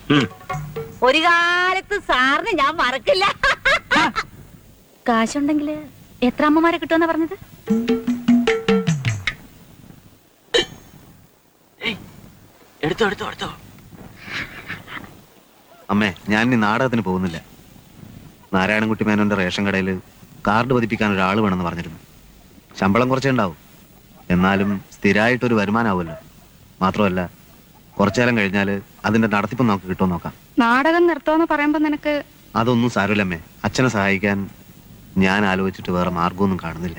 ഉം. ഒരു കാലത്ത് സാറിന് ഞാൻ മറക്കില്ല കാശുണ്ടെങ്കിൽ എത്ര അമ്മമാരെ കിട്ടുമെന്നാ പറഞ്ഞത് എടുത്തോ എടുത്തോ എടുത്തോ അമ്മേ ഞാൻ ഇനി നാടകത്തിന് പോകുന്നില്ല നാരായണൻകുട്ടി മേനോന്റെ റേഷൻ കടയിൽ കാർഡ് പതിപ്പിക്കാൻ ഒരാൾ വേണമെന്ന് പറഞ്ഞിരുന്നു ശമ്പളം കുറച്ചേ ഉണ്ടാവും എന്നാലും സ്ഥിരമായിട്ടൊരു വരുമാനമാവുമല്ലോ മാത്രമല്ല കുറച്ചു കാലം കഴിഞ്ഞാൽ അതിന്റെ നടത്തിപ്പ് നമുക്ക് കിട്ടുമോ നോക്കാം നാടകം നിർത്തോന്ന് പറയുമ്പോ നിനക്ക് അതൊന്നും സാരമില്ലമ്മേ അച്ഛനെ സഹായിക്കാൻ ഞാൻ ആലോചിച്ചിട്ട് വേറെ മാർഗമൊന്നും കാണുന്നില്ല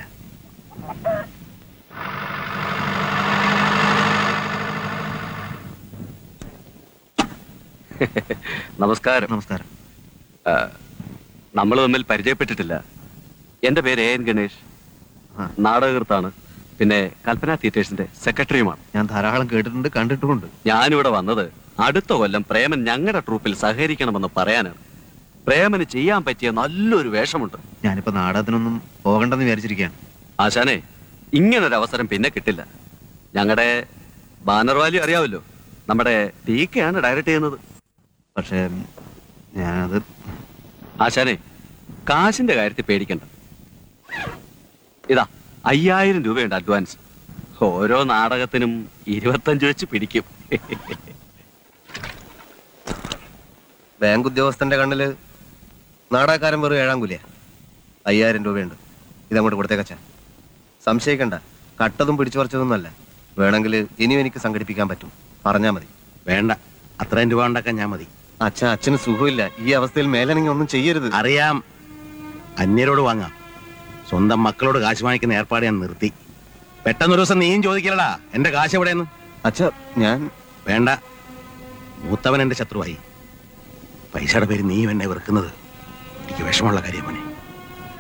നമസ്കാരം നമസ്കാരം നമ്മൾ തമ്മിൽ പരിചയപ്പെട്ടിട്ടില്ല എന്റെ പേര് എ എൻ ഗണേഷ് ആ. നാടകകൃത്താണ് പിന്നെ കൽപ്പന തിയേറ്റേഴ്സിന്റെ സെക്രട്ടറിയുമാണ് ഞാൻ ധാരാളം കേട്ടിട്ടുണ്ട് കണ്ടിട്ടുമുണ്ട് ഞാനിവിടെ വന്നത് അടുത്ത കൊല്ലം പ്രേമൻ ഞങ്ങളുടെ ട്രൂപ്പിൽ സഹകരിക്കണമെന്ന് പറയാനാണ് പ്രേമന് ചെയ്യാൻ പറ്റിയ നല്ലൊരു വേഷമുണ്ട് ഞാനിപ്പോ നാടകത്തിനൊന്നും പോകണ്ടെന്ന് വിചാരിച്ചിരിക്കുകയാണ് ആശാനെ ഇങ്ങനൊരു അവസരം പിന്നെ കിട്ടില്ല ഞങ്ങളുടെ ബാനർ വാലി അറിയാമല്ലോ നമ്മുടെ ടീക്കയാണ് ഡയറക്റ്റ് ചെയ്യുന്നത് പക്ഷേ ഞാനത് ആശാനെ കാശിന്റെ കാര്യത്തിൽ പേടിക്കണ്ട ഇതാ അയ്യായിരം രൂപയുണ്ട് അഡ്വാൻസ് ഓരോ നാടകത്തിനും ഇരുപത്തഞ്ച് വെച്ച് പിടിക്കും ബാങ്ക് ഉദ്യോഗസ്ഥന്റെ കണ്ണില് നാടകക്കാരൻ വെറും ഏഴാം കൂലിയ അയ്യായിരം രൂപയുണ്ട് ഇതങ്ങോട്ട് കൊടുത്തേക്കച്ച സംശയിക്കണ്ട കട്ടതും പിടിച്ചു പറിച്ചതൊന്നുമല്ല വേണമെങ്കിൽ ഇനിയും എനിക്ക് സംഘടിപ്പിക്കാൻ പറ്റും പറഞ്ഞാ മതി വേണ്ട അത്രയും രൂപ ഉണ്ടാക്കാൻ ഞാൻ മതി അച്ഛ അച്ഛന് സുഖമില്ല ഈ അവസ്ഥയിൽ മേലനങ്ങി ഒന്നും ചെയ്യരുത് അറിയാം അന്യരോട് വാങ്ങാം സ്വന്തം മക്കളോട് കാശ് വാങ്ങിക്കുന്ന ഏർപ്പാട് ഞാൻ നിർത്തി പെട്ടെന്നൊരു ദിവസം നീയും ചോദിക്കലടാ എന്റെ കാശ് എവിടെയെന്ന് അച്ഛ ഞാൻ വേണ്ട മൂത്തവൻ എന്റെ ശത്രുവായി പൈസയുടെ പേര് നീയും എന്നെ വെറുക്കുന്നത് എനിക്ക് വിഷമമുള്ള കാര്യം മോനെ